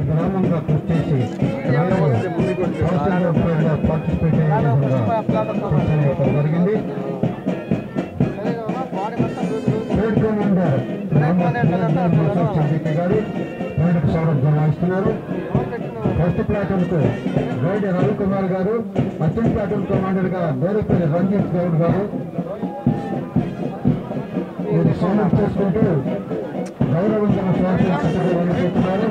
గ్రామంగా కృషి చేసి పార్టిసిపేట్ అయ్యే విధంగా జరిగింది స్టేట్ కమాండర్ చంద్రిక గారు పైనకు స్వాగతం వహిస్తున్నారు ఫస్ట్ ప్లాటూన్ కు guide Ravikumar garu assistant platoon commander గా బేరపల్లి రంజిత్ గౌడ్ గారు మీరు సోనం చేసుకుంటూ గౌరవంగా స్వాగతం చెప్తున్నారు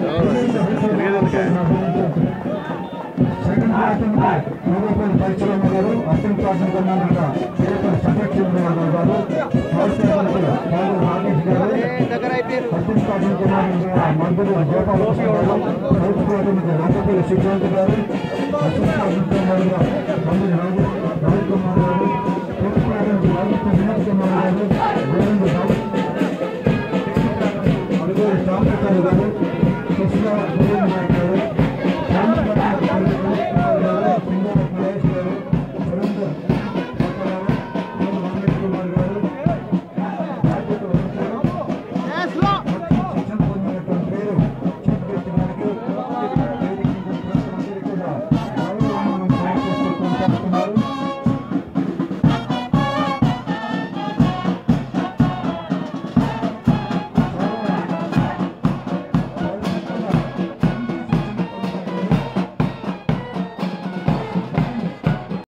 సెకండ్ ప్లాటూన్ కు రూపల్ పరిచయం గారు అసిస్టెంట్ ప్లాటూన్ కమాండర్ గా బేరపల్లి సంపత్ చంద్ర గారు థర్డ్ ప్లాటూన్ కు బాబు రాజేష్ గారు అసిస్టెంట్ ప్లాటూన్ కమాండర్ గా మందులు గోపాలకృష్ణ గారు ఫోర్త్ ప్లాటూన్ కు రంగపల్లి సిద్ధాంత్ గారు అసిస్టెంట్ ప్లాటూన్ కమాండర్ గా మందులు రాజు రవికుమార్ గారు ఫోర్త్ ప్లాటూన్ కు రాజు వినోద్ కుమార్ గారు గోవింద్ రావు అనుగోలు రామప్రసాద్ గారు కృష్ణ గోవింద్ గారు